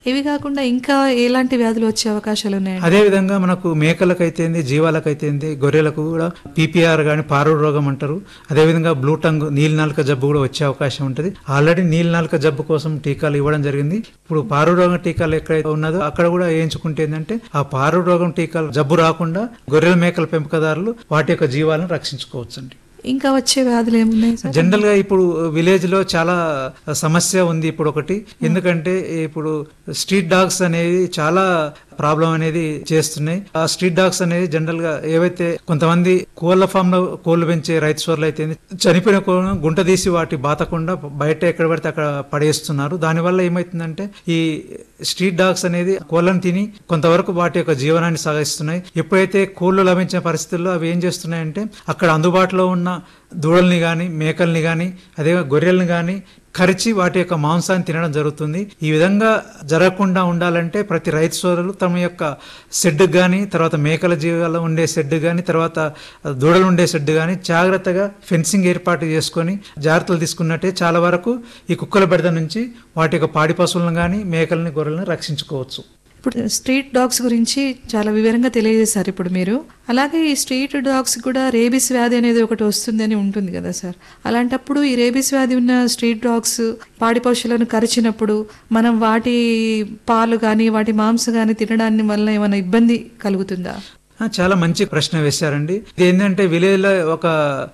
ఇవి కాకుండా ఇంకా ఎలాంటి వ్యాధులు వచ్చే అవకాశాలు ఉన్నాయండి అదే విధంగా మనకు మేకలకైతేంది జీవాలకైతేంది గొర్రెలకు కూడా పీపీఆర్ కానీ పారుడు రోగం అంటారు అదే విధంగా బ్లూ టంగ్ నీలినాలుక జబ్బు కూడా వచ్చే అవకాశం ఉంటుంది ఆల్రెడీ నీలినాలుక జబ్బు కోసం టీకాలు ఇవ్వడం జరిగింది ఇప్పుడు పారుడు రోగం టీకాలు ఎక్కడైతే ఉన్నదో అక్కడ కూడా వేయించుకుంటే ఏంటంటే ఆ పారుడు రోగం టీకాలు జబ్బు రాకుండా గొర్రెల మేకల పెంపకదారులు వాటి యొక్క జీవాలను రక్షించుకోవచ్చండి ఇంకా వచ్చే వ్యాధులు ఏమున్నాయి సార్ జనరల్ గా ఇప్పుడు విలేజ్ లో చాలా సమస్య ఉంది ఇప్పుడు ఒకటి ఎందుకంటే ఇప్పుడు స్ట్రీట్ డాగ్స్ అనేది చాలా ప్రాబ్లం అనేది చేస్తున్నాయి ఆ స్ట్రీట్ డాగ్స్ అనేది జనరల్ గా ఏవైతే కొంతమంది కోళ్ల ఫామ్ లో కోళ్లు పెంచే రైతు సోర్లు అయితే చనిపోయిన కోళ్ళను గుంట తీసి వాటి బాతకుండా బయట ఎక్కడ పడితే అక్కడ పడేస్తున్నారు దానివల్ల ఏమైతుందంటే ఈ స్ట్రీట్ డాగ్స్ అనేది కోళ్ళను తిని కొంతవరకు వాటి యొక్క జీవనాన్ని సాగిస్తున్నాయి ఎప్పుడైతే కోళ్లు లభించిన పరిస్థితుల్లో అవి ఏం చేస్తున్నాయంటే అక్కడ అందుబాటులో ఉన్న దూడల్ని కానీ మేకల్ని కానీ అదే గొర్రెల్ని కానీ కరిచి వాటి యొక్క మాంసాన్ని తినడం జరుగుతుంది ఈ విధంగా జరగకుండా ఉండాలంటే ప్రతి రైతు సోదరులు తమ యొక్క షెడ్ కానీ తర్వాత మేకల జీవాలు ఉండే షెడ్ కానీ తర్వాత దూడలు ఉండే షెడ్ కానీ జాగ్రత్తగా ఫెన్సింగ్ ఏర్పాటు చేసుకొని జాగ్రత్తలు తీసుకున్నట్టే చాలా వరకు ఈ కుక్కల బెడద నుంచి వాటి యొక్క పాడి పశువులను కానీ మేకల్ని గొర్రెలను రక్షించుకోవచ్చు ఇప్పుడు స్ట్రీట్ డాగ్స్ గురించి చాలా వివరంగా తెలియజేశారు ఇప్పుడు మీరు అలాగే ఈ స్ట్రీట్ డాగ్స్ కూడా రేబిస్ వ్యాధి అనేది ఒకటి వస్తుందని ఉంటుంది కదా సార్ అలాంటప్పుడు ఈ రేబిస్ వ్యాధి ఉన్న స్ట్రీట్ డాగ్స్ పాడి పశువులను కరిచినప్పుడు మనం వాటి పాలు కానీ వాటి మాంసం కానీ తినడాన్ని వల్ల ఏమైనా ఇబ్బంది కలుగుతుందా ఆ, చాలా మంచి ప్రశ్న వేశారండి ఇది ఏంటంటే విలేజ్ లో ఒక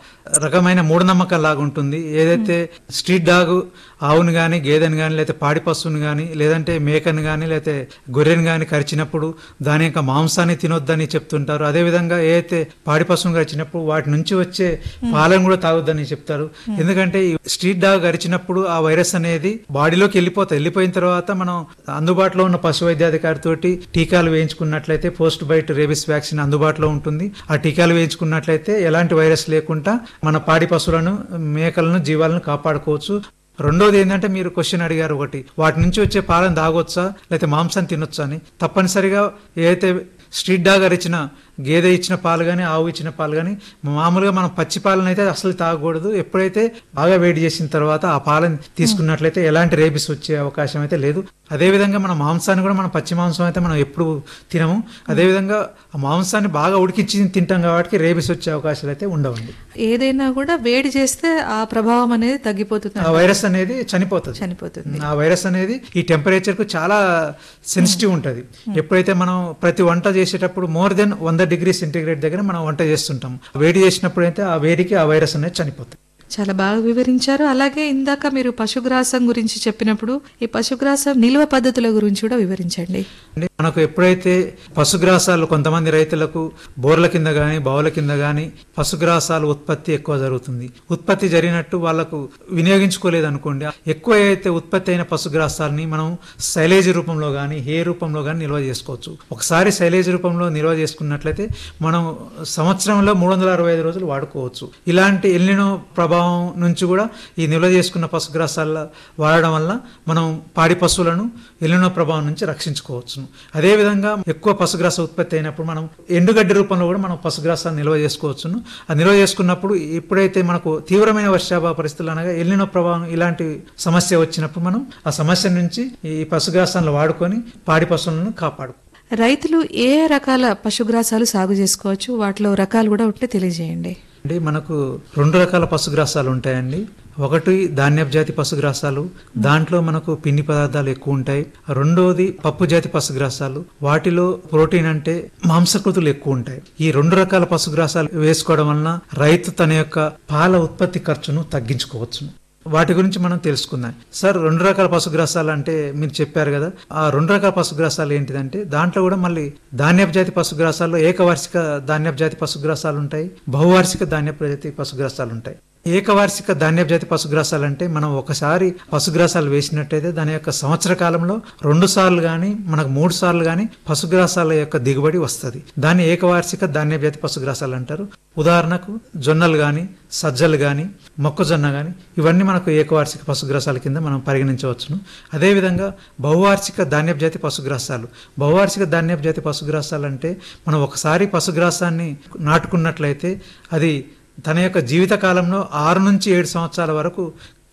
రకమైన మూఢనమ్మకం లాగా ఉంటుంది ఏదైతే స్ట్రీట్ డాగ్ ఆవును కానీ గేదెను కానీ లేకపోతే పాడి పశువుని కానీ లేదంటే మేకను కానీ లేకపోతే గొర్రెను కానీ కరిచినప్పుడు దాని యొక్క మాంసాన్ని తినొద్దని చెప్తుంటారు అదేవిధంగా ఏదైతే పాడి పశువుని కరిచినప్పుడు వాటి నుంచి వచ్చే పాలను కూడా తాగొద్దని చెప్తారు ఎందుకంటే ఈ స్ట్రీట్ డాగ్ కరిచినప్పుడు ఆ వైరస్ అనేది బాడీలోకి వెళ్ళిపోతుంది వెళ్ళిపోయిన తర్వాత మనం అందుబాటులో ఉన్న పశు వైద్యాధికారితోటి టీకాలు వేయించుకున్నట్లయితే పోస్ట్ బైట్ రేబిస్ వ్యాక్సిన్ అందుబాటులో ఉంటుంది ఆ టీకాలు వేయించుకున్నట్లయితే ఎలాంటి వైరస్ లేకుండా మన పాడి పశువులను మేకలను జీవాలను కాపాడుకోవచ్చు రెండోది ఏంటంటే మీరు క్వశ్చన్ అడిగారు ఒకటి వాటి నుంచి వచ్చే పాలను తాగొచ్చా లేకపోతే మాంసం తినొచ్చా అని తప్పనిసరిగా ఏదైతే స్ట్రీట్ డాగ్ ఇచ్చిన గేదె ఇచ్చిన పాలు కానీ ఆవు ఇచ్చిన పాలు కానీ మామూలుగా మనం పచ్చి పాలను అయితే అసలు తాగకూడదు ఎప్పుడైతే బాగా వేడి చేసిన తర్వాత ఆ పాలను తీసుకున్నట్లయితే ఎలాంటి రేబిస్ వచ్చే అవకాశం అయితే లేదు అదేవిధంగా మన మాంసాన్ని కూడా మనం పచ్చి మాంసం అయితే మనం ఎప్పుడు తినము అదేవిధంగా ఆ మాంసాన్ని బాగా ఉడికించి తింటాం కాబట్టి రేబిస్ వచ్చే అవకాశాలు అయితే ఉండవండి ఏదైనా కూడా వేడి చేస్తే ఆ ప్రభావం అనేది తగ్గిపోతుంది ఆ వైరస్ అనేది చనిపోతుంది చనిపోతుంది ఆ వైరస్ అనేది ఈ టెంపరేచర్ కు చాలా సెన్సిటివ్ ఉంటుంది ఎప్పుడైతే మనం ప్రతి వంట చేసేటప్పుడు మోర్ దెన్ వంద డిగ్రీ సెంటీగ్రేడ్ దగ్గర మనం వంట చేస్తుంటాం వేడి చేసినప్పుడు అయితే ఆ వేడికి ఆ వైరస్ అనేది చనిపోతుంది చాలా బాగా వివరించారు అలాగే ఇందాక మీరు పశుగ్రాసం గురించి చెప్పినప్పుడు ఈ పశుగ్రాసం నిల్వ పద్ధతుల గురించి కూడా వివరించండి అంటే మనకు ఎప్పుడైతే పశుగ్రాసాలు కొంతమంది రైతులకు బోర్ల కింద కానీ బావుల కింద కానీ పశుగ్రాసాలు ఉత్పత్తి ఎక్కువ జరుగుతుంది ఉత్పత్తి జరిగినట్టు వాళ్ళకు వినియోగించుకోలేదు అనుకోండి ఎక్కువ అయితే ఉత్పత్తి అయిన పశుగ్రాసాలని మనం శైలేజ్ రూపంలో కానీ హే రూపంలో కానీ నిల్వ చేసుకోవచ్చు ఒకసారి శైలేజ్ రూపంలో నిల్వ చేసుకున్నట్లయితే మనం సంవత్సరంలో మూడు వందల అరవై ఐదు రోజులు వాడుకోవచ్చు ఇలాంటి ఎల్లినో ప్రభావం నుంచి కూడా ఈ నిల్వ చేసుకున్న పశుగ్రాసాల వాడడం వల్ల మనం పాడి పశువులను ఎల్లినో ప్రభావం నుంచి రక్షించుకోవచ్చు అదేవిధంగా ఎక్కువ పశుగ్రాస ఉత్పత్తి అయినప్పుడు మనం ఎండుగడ్డి రూపంలో కూడా మనం పశుగ్రాసాన్ని నిల్వ చేసుకోవచ్చును ఆ నిల్వ చేసుకున్నప్పుడు ఎప్పుడైతే మనకు తీవ్రమైన వర్షాభావ పరిస్థితులు అనగా ఎల్లినో ప్రభావం ఇలాంటి సమస్య వచ్చినప్పుడు మనం ఆ సమస్య నుంచి ఈ పశుగ్రాసాలను వాడుకొని పాడి పశువులను కాపాడు రైతులు ఏ రకాల పశుగ్రాసాలు సాగు చేసుకోవచ్చు వాటిలో రకాలు కూడా ఉంటే తెలియజేయండి అంటే మనకు రెండు రకాల పశుగ్రాసాలు ఉంటాయండి ఒకటి ధాన్యపు జాతి పశుగ్రాసాలు దాంట్లో మనకు పిండి పదార్థాలు ఎక్కువ ఉంటాయి రెండోది పప్పు జాతి పశుగ్రాసాలు వాటిలో ప్రోటీన్ అంటే మాంసకృతులు ఎక్కువ ఉంటాయి ఈ రెండు రకాల పశుగ్రాసాలు వేసుకోవడం వలన రైతు తన యొక్క పాల ఉత్పత్తి ఖర్చును తగ్గించుకోవచ్చు వాటి గురించి మనం తెలుసుకుందాం సార్ రెండు రకాల పశుగ్రాసాలు అంటే మీరు చెప్పారు కదా ఆ రెండు రకాల పశుగ్రాసాలు ఏంటిదంటే దాంట్లో కూడా మళ్ళీ ధాన్యపు జాతి పశుగ్రాసాల్లో ఏకవార్షిక ధాన్యపు జాతి పశుగ్రాసాలు ఉంటాయి బహువార్షిక ధాన్యపు జాతి పశుగ్రాసాలు ఉంటాయి ఏకవార్షిక ధాన్యపు జాతి పశుగ్రాసాలు అంటే మనం ఒకసారి పశుగ్రాసాలు వేసినట్టయితే దాని యొక్క సంవత్సర కాలంలో రెండు సార్లు కానీ మనకు మూడు సార్లు కానీ పశుగ్రాసాల యొక్క దిగుబడి వస్తుంది దాన్ని ఏకవార్షిక ధాన్యపు జాతి పశుగ్రాసాలు అంటారు ఉదాహరణకు జొన్నలు కానీ సజ్జలు కానీ మొక్కజొన్న కానీ ఇవన్నీ మనకు ఏకవార్షిక పశుగ్రాసాల కింద మనం పరిగణించవచ్చును అదేవిధంగా బహువార్షిక ధాన్యపు జాతి పశుగ్రాసాలు బహువార్షిక ధాన్యపు జాతి పశుగ్రాసాలు అంటే మనం ఒకసారి పశుగ్రాసాన్ని నాటుకున్నట్లయితే అది తన యొక్క జీవిత కాలంలో ఆరు నుంచి ఏడు సంవత్సరాల వరకు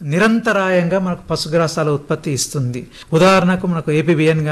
నిరంతరాయంగా మనకు పశుగ్రాసాల ఉత్పత్తి ఇస్తుంది ఉదాహరణకు మనకు ఏపీబిఎన్